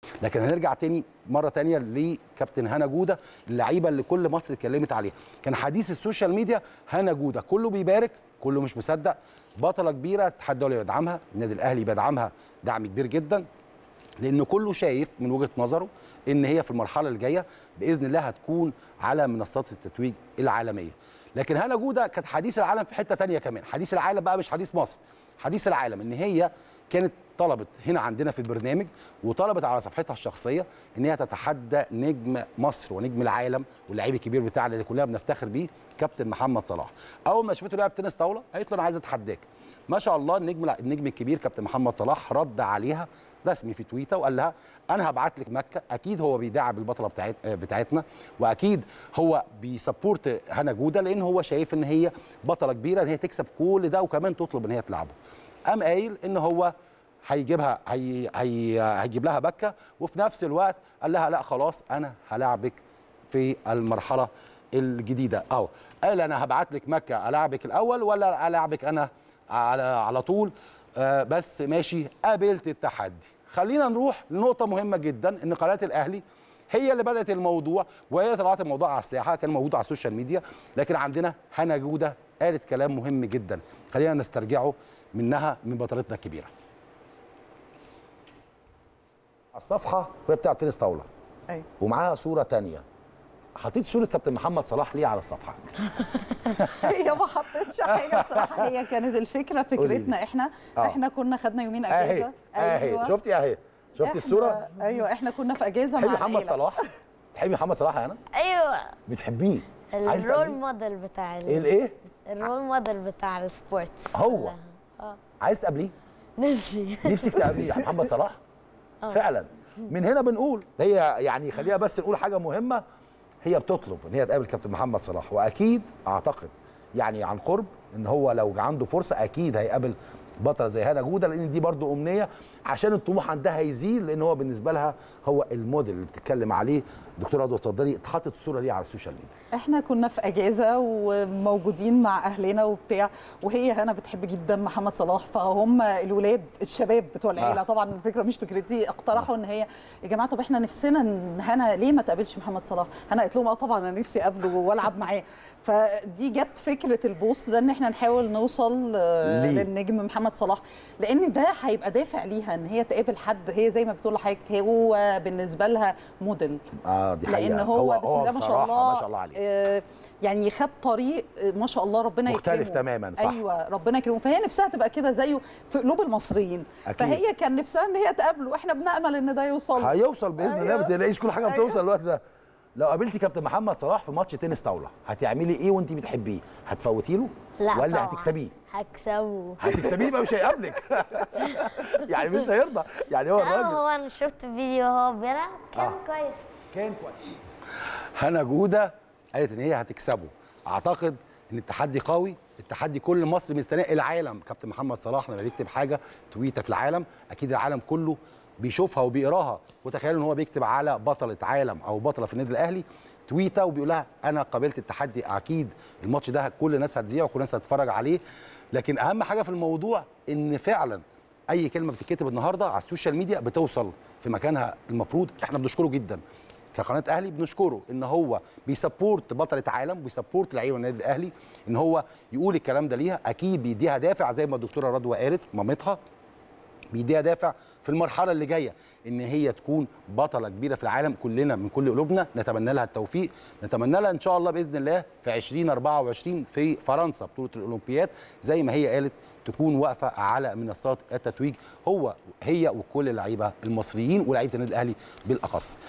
لكن هنرجع تاني مره تانية لكابتن هنا جوده اللعيبه اللي كل مصر اتكلمت عليها كان حديث السوشيال ميديا هنا جوده كله بيبارك كله مش مصدق بطله كبيره الاتحاد الدولي بيدعمها النادي الاهلي بيدعمها دعم كبير جدا لان كله شايف من وجهه نظره ان هي في المرحله الجايه باذن الله هتكون على منصات التتويج العالميه لكن هنا جوده كانت حديث العالم في حته تانية كمان حديث العالم بقى مش حديث مصر حديث العالم ان هي كانت طلبت هنا عندنا في البرنامج وطلبت على صفحتها الشخصيه ان هي تتحدى نجم مصر ونجم العالم واللعيب الكبير بتاعنا اللي كلنا بنفتخر بيه كابتن محمد صلاح اول ما شافته لاعب تنس طاوله قالت له انا عايزه اتحداك ما شاء الله النجم النجم الكبير كابتن محمد صلاح رد عليها رسمي في تويتر وقال لها انا هبعت لك مكه اكيد هو بيدعم البطله بتاعت بتاعتنا واكيد هو بيسبورت هنا جوده لان هو شايف ان هي بطله كبيره ان هي تكسب كل ده وكمان تطلب ان هي تلعبه قام قايل ان هو هيجيبها هي هي هيجيب لها بكه وفي نفس الوقت قال لها لا خلاص انا هلاعبك في المرحله الجديده اهو قال انا هبعت لك مكه العبك الاول ولا العبك انا على على طول آه بس ماشي قابلت التحدي خلينا نروح لنقطه مهمه جدا ان قناه الاهلي هي اللي بدات الموضوع وهي اللي طلعت الموضوع على الساحه كان موجود على السوشيال ميديا لكن عندنا هنا جوده قالت كلام مهم جدا خلينا نسترجعه منها من بطلتنا الكبيره على الصفحه وهي بتاعت تنس طاوله ايوه ومعاها صوره تانية حطيت صوره كابتن محمد صلاح ليه على الصفحه هي ما حطيتش حاجه الصراحه هي كانت الفكره فكرتنا احنا آه. احنا كنا خدنا يومين اهي اجازه اهي شفتي اهي شفتي إحنا- الصوره ايوه احنا كنا في اجازه تحبي مع محمد العيلة. صلاح تحبي محمد صلاح يا انا ايوه بتحبيه عايز الرول تقابليه؟ موديل بتاع ال- ايه الايه الرول موديل بتاع السبورتس هو. كلها. اه عايز تقابليه نفسي نفسك تقابليه يا محمد صلاح فعلا من هنا بنقول هي يعني خلينا بس نقول حاجه مهمه هي بتطلب ان هي تقابل كابتن محمد صلاح واكيد اعتقد يعني عن قرب ان هو لو عنده فرصه اكيد هيقابل بطل زي هنا جوده لان دي برضو امنيه عشان الطموح عندها يزيد لان هو بالنسبه لها هو الموديل اللي بتتكلم عليه دكتور رضوى اتفضلي اتحطت الصوره دي على السوشيال ميديا احنا كنا في اجازه وموجودين مع اهلنا وبتاع وهي هنا بتحب جدا محمد صلاح فهم الولاد الشباب بتوع العيله آه. آه. طبعا الفكره مش فكرتي اقترحوا ان هي يا جماعه طب احنا نفسنا ان هنا ليه ما تقابلش محمد صلاح انا قلت لهم اه طبعا انا نفسي اقابله والعب معاه فدي جت فكره البوست ده ان احنا نحاول نوصل آه، ليه؟ للنجم محمد صلاح لان ده هيبقى دافع ليها ان هي تقابل حد هي زي ما بتقول لحضرتك هو بالنسبه لها موديل اه دي حقيقه لان هو, بسم الله ما شاء بصراحة الله ما شاء الله عليه آه، يعني خد طريق آه، ما شاء الله ربنا مختلف يكرمه تماماً، صح. ايوه ربنا يكرمه فهي نفسها تبقى كده زيه في قلوب المصريين أكيد. فهي كان نفسها ان هي تقابله واحنا بنامل ان ده يوصل له. هيوصل باذن الله أيوة. ما تقلقيش كل حاجه أيوة. بتوصل الوقت ده لو قابلتي كابتن محمد صلاح في ماتش تنس طاوله هتعملي ايه وانت بتحبيه هتفوتي له لا ولا طبعاً. هتكسبيه هكسبه هتكسبيه يبقى مش هيقابلك يعني مش هيرضى يعني هو لا الراجل هو انا شفت فيديو وهو بيلعب كان آه. كويس كان كويس هنا جوده قالت ان هي هتكسبه اعتقد ان التحدي قوي التحدي كل مصر مستناه العالم كابتن محمد صلاح لما بيكتب حاجه تويته في العالم اكيد العالم كله بيشوفها وبيقراها وتخيلوا ان هو بيكتب على بطله عالم او بطله في النادي الاهلي تويته وبيقول لها انا قابلت التحدي اكيد الماتش ده كل الناس هتذيعه وكل الناس هتتفرج عليه لكن اهم حاجه في الموضوع ان فعلا اي كلمه بتتكتب النهارده على السوشيال ميديا بتوصل في مكانها المفروض احنا بنشكره جدا كقناه اهلي بنشكره ان هو بيسبورت بطله عالم وبيسبورت لعيبه النادي الاهلي ان هو يقول الكلام ده ليها اكيد بيديها دافع زي ما الدكتوره رضوى قالت مامتها بيديها دافع في المرحله اللي جايه ان هي تكون بطله كبيره في العالم كلنا من كل قلوبنا نتمنى لها التوفيق نتمنى لها ان شاء الله باذن الله في 2024 في فرنسا بطوله الاولمبياد زي ما هي قالت تكون واقفه على منصات التتويج هو هي وكل اللعيبه المصريين ولاعيبه النادي الاهلي بالاخص